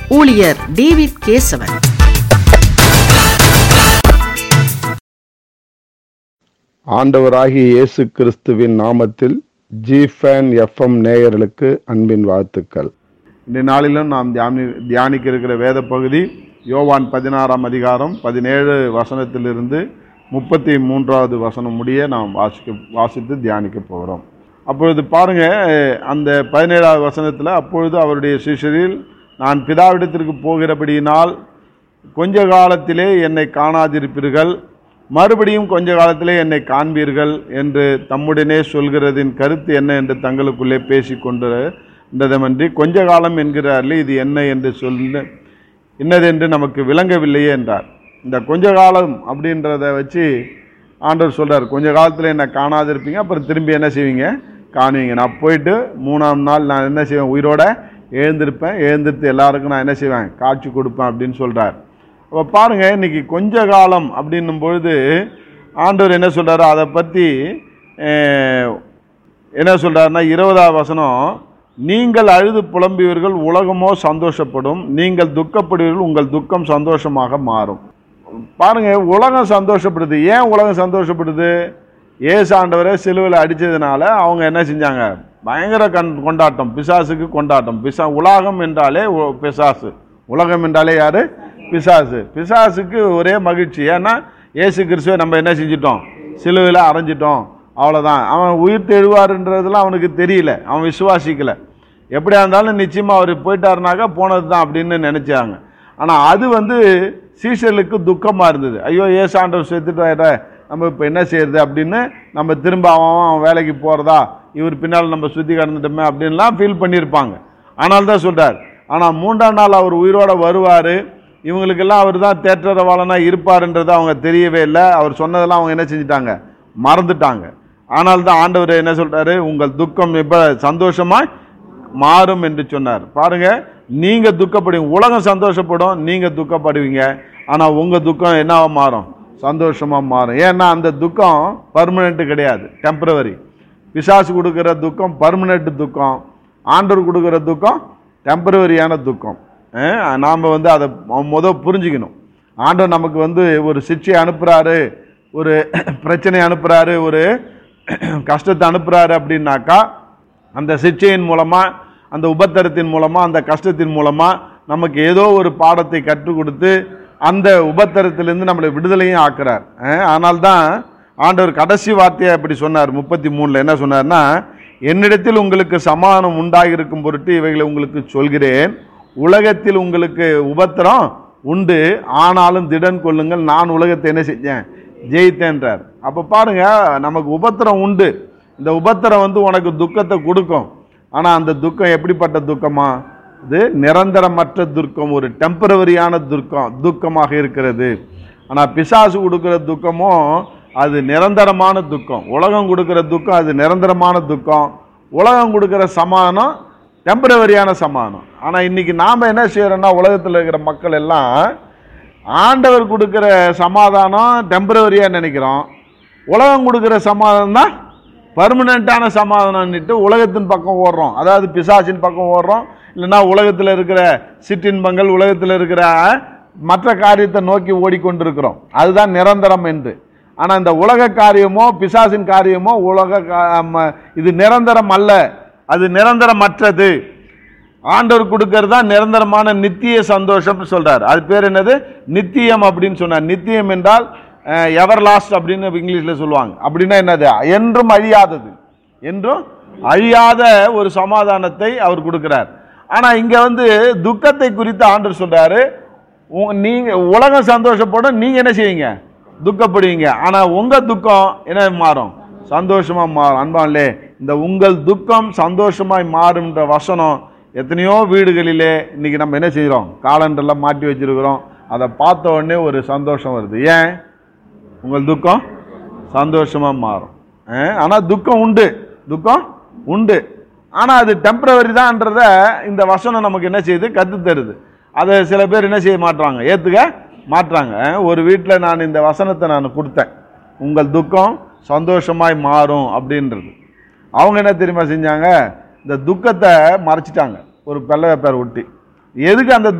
ஊழியர் டேவிட் கேசவன் ஆண்டவராகிய இயேசு கிறிஸ்துவின் நாமத்தில் ஜிஃபேன் எஃப்எம் நேயர்களுக்கு அன்பின் வாழ்த்துக்கள் இந்த நாளிலும் நாம் தியானி தியானிக்க இருக்கிற வேத பகுதி யோவான் பதினாறாம் அதிகாரம் பதினேழு வசனத்திலிருந்து முப்பத்தி மூன்றாவது வசனம் முடிய நாம் வாசிக்க வாசித்து தியானிக்க போகிறோம் அப்பொழுது பாருங்க அந்த பதினேழாவது வசனத்தில் அப்பொழுது அவருடைய சிஷ்யரில் நான் பிதாவிடத்திற்கு போகிறபடியினால் கொஞ்ச காலத்திலே என்னை காணாதிருப்பீர்கள் மறுபடியும் கொஞ்ச காலத்திலே என்னை காண்பீர்கள் என்று தம்முடனே சொல்கிறதின் கருத்து என்ன என்று தங்களுக்குள்ளே பேசிக்கொண்டதமன்றி கொஞ்ச காலம் என்கிறார்களே இது என்ன என்று சொல்ல இன்னதென்று நமக்கு விளங்கவில்லையே என்றார் இந்த கொஞ்ச காலம் அப்படின்றத வச்சு ஆண்டவர் சொல்றார் கொஞ்ச காலத்தில் என்னை காணாதிருப்பீங்க அப்புறம் திரும்பி என்ன செய்வீங்க காணுவீங்க நான் போயிட்டு மூணாம் நாள் நான் என்ன செய்வேன் உயிரோட எழுந்திருப்பேன் எழுந்திருத்து எல்லாருக்கும் நான் என்ன செய்வேன் காட்சி கொடுப்பேன் அப்படின்னு சொல்றார் அப்போ பாருங்க இன்னைக்கு கொஞ்ச காலம் அப்படின்னும் பொழுது ஆண்டவர் என்ன சொல்றாரு அதை பற்றி அஹ், என்ன சொல்றாருன்னா இருபதாவது வசனம் நீங்கள் அழுது புலம்புவீர்கள் உலகமோ சந்தோஷப்படும் நீங்கள் துக்கப்படுவீர்கள் உங்கள் துக்கம் சந்தோஷமாக மாறும் பாருங்க உலகம் சந்தோஷப்படுது ஏன் உலகம் சந்தோஷப்படுது ஏசு ஆண்டவரை சிலுவையில் அடித்ததுனால அவங்க என்ன செஞ்சாங்க பயங்கர கண் கொண்டாட்டம் பிசாசுக்கு கொண்டாட்டம் பிசா உலகம் என்றாலே உ- பிசாசு உலகம் என்றாலே யாரு பிசாசு பிசாசுக்கு ஒரே மகிழ்ச்சி ஏன்னா ஏசு கிறிஸ்துவை நம்ம என்ன செஞ்சிட்டோம் சிலுவையில் அரைஞ்சிட்டோம் அவ்வளோதான் அவன் உயிர் தெழுவாருன்றதுலாம் அவனுக்கு தெரியல அவன் விசுவாசிக்கல எப்படியா இருந்தாலும் நிச்சயமாக அவர் போயிட்டாருனாக்கா போனது தான் அப்படின்னு நினச்சாங்க ஆனால் அது வந்து சீஷர்களுக்கு துக்கமாக இருந்தது ஐயோ ஏசு ஆண்டவர் செத்துட்டு ஆயிட்ட நம்ம இப்போ என்ன செய்யறது அப்படின்னு நம்ம திரும்ப அவன் அவன் வேலைக்கு போகிறதா இவர் பின்னால் நம்ம சுற்றி கடந்துட்டோமே அப்படின்லாம் ஃபீல் பண்ணியிருப்பாங்க ஆனால் தான் சொல்கிறார் ஆனால் மூன்றாம் நாள் அவர் உயிரோட வருவார் இவங்களுக்கெல்லாம் அவர் தான் தேற்றரவாளனாக இருப்பாருன்றது அவங்க தெரியவே இல்லை அவர் சொன்னதெல்லாம் அவங்க என்ன செஞ்சிட்டாங்க மறந்துட்டாங்க ஆனால் தான் ஆண்டவர் என்ன சொல்றாரு உங்கள் துக்கம் இப்போ சந்தோஷமாய் மாறும் என்று சொன்னார் பாருங்க நீங்க துக்கப்படுவீங்க உலகம் சந்தோஷப்படும் நீங்க துக்கப்படுவீங்க ஆனா உங்க துக்கம் என்னவா மாறும் சந்தோஷமா மாறும் ஏன்னா அந்த துக்கம் பர்மனெண்ட் கிடையாது டெம்பரவரி பிசாசு கொடுக்குற துக்கம் பர்மனெண்ட் துக்கம் ஆண்டவர் கொடுக்குற துக்கம் டெம்பரவரியான துக்கம் அஹ் நாம வந்து அதை முத புரிஞ்சுக்கணும் ஆண்டவர் நமக்கு வந்து ஒரு சிக்ஷை அனுப்புறாரு ஒரு பிரச்சனை அனுப்புறாரு ஒரு கஷ்டத்தை அனுப்புறாரு அப்படின்னாக்கா அந்த சிக்ஷையின் மூலமா அந்த உபத்திரத்தின் மூலமா அந்த கஷ்டத்தின் மூலமா நமக்கு ஏதோ ஒரு பாடத்தை கற்றுக் கொடுத்து அந்த உபத்திரத்திலிருந்து நம்மளை விடுதலையும் ஆக்குறார் அஹ் ஆனால்தான் ஆண்டவர் கடைசி வார்த்தையை அப்படி சொன்னார் முப்பத்தி மூணுல என்ன சொன்னார்னா என்னிடத்தில் உங்களுக்கு சமாதானம் உண்டாகியிருக்கும் பொருட்டு இவைகளை உங்களுக்கு சொல்கிறேன் உலகத்தில் உங்களுக்கு உபத்திரம் உண்டு ஆனாலும் திடன் கொள்ளுங்கள் நான் உலகத்தை என்ன செஞ்சேன் ஜெயித்தேன்றார் அப்போ பாருங்க நமக்கு உபத்திரம் உண்டு இந்த உபத்திரம் வந்து உனக்கு துக்கத்தை கொடுக்கும் ஆனால் அந்த துக்கம் எப்படிப்பட்ட துக்கமா இது நிரந்தரமற்ற துக்கம் ஒரு டெம்பரவரியான துக்கம் துக்கமாக இருக்கிறது ஆனால் பிசாசு கொடுக்குற துக்கமும் அது நிரந்தரமான துக்கம் உலகம் கொடுக்குற துக்கம் அது நிரந்தரமான துக்கம் உலகம் கொடுக்குற சமாதானம் டெம்பரவரியான சமாதானம் ஆனால் இன்னைக்கு நாம் என்ன செய்கிறோன்னா உலகத்தில் இருக்கிற மக்கள் எல்லாம் ஆண்டவர் கொடுக்குற சமாதானம் டெம்பரவரியாக நினைக்கிறோம் உலகம் கொடுக்குற சமாதானம் தான் பர்மனெண்ட்டான சமாதானம்னுட்டு உலகத்தின் பக்கம் ஓடுறோம் அதாவது பிசாசின் பக்கம் ஓடுறோம் இல்லைன்னா உலகத்தில் இருக்கிற சிற்றின்பங்கள் உலகத்தில் இருக்கிற மற்ற காரியத்தை நோக்கி ஓடிக்கொண்டிருக்கிறோம் அதுதான் நிரந்தரம் என்று ஆனால் இந்த உலக காரியமோ பிசாசின் காரியமோ உலக கா- ம- இது நிரந்தரம் அல்ல அது நிரந்தரமற்றது ஆண்டவர் கொடுக்கறது தான் நிரந்தரமான நித்திய சந்தோஷம் சொல்றார் அது பேர் என்னது நித்தியம் அப்படின்னு சொன்னார் நித்தியம் என்றால் எவர் லாஸ்ட் அப்படின்னு இங்கிலீஷ்ல சொல்லுவாங்க அப்படின்னா என்னது என்றும் அழியாதது என்றும் அழியாத ஒரு சமாதானத்தை அவர் கொடுக்கிறார் ஆனா இங்க வந்து துக்கத்தை குறித்து ஆண்டவர் சொல்றாரு உங்க- நீங்க உலகம் சந்தோஷப்படும் நீங்க என்ன செய்வீங்க துக்கப்படுவீங்க ஆனா உங்க துக்கம் என்ன மாறும் சந்தோஷமா மாறும் அன்பான்லே இந்த உங்கள் துக்கம் சந்தோஷமாய் மாறும்ன்ற வசனம் எத்தனையோ வீடுகளிலே இன்னைக்கு நம்ம என்ன செய்கிறோம் காலண்டர்லாம் மாட்டி வச்சிருக்கிறோம் அதை பார்த்த உடனே ஒரு சந்தோஷம் வருது ஏன் உங்கள் துக்கம் சந்தோஷமா மாறும் அஹ், ஆனா துக்கம் உண்டு துக்கம் உண்டு ஆனா அது டெம்பரவரி தான்றத இந்த வசனம் நமக்கு என்ன செய்யுது கத்து தருது அதை சில பேர் என்ன செய்ய மாட்றாங்க ஏத்துக்க மாட்றாங்க அஹ், ஒரு வீட்டில் நான் இந்த வசனத்தை நான் கொடுத்தேன் உங்கள் துக்கம் சந்தோஷமாய் மாறும் அப்படின்றது அவங்க என்ன தெரியுமா செஞ்சாங்க இந்த துக்கத்தை மறைச்சிட்டாங்க ஒரு பெல்ல பேர் ஒட்டி எதுக்கு அந்த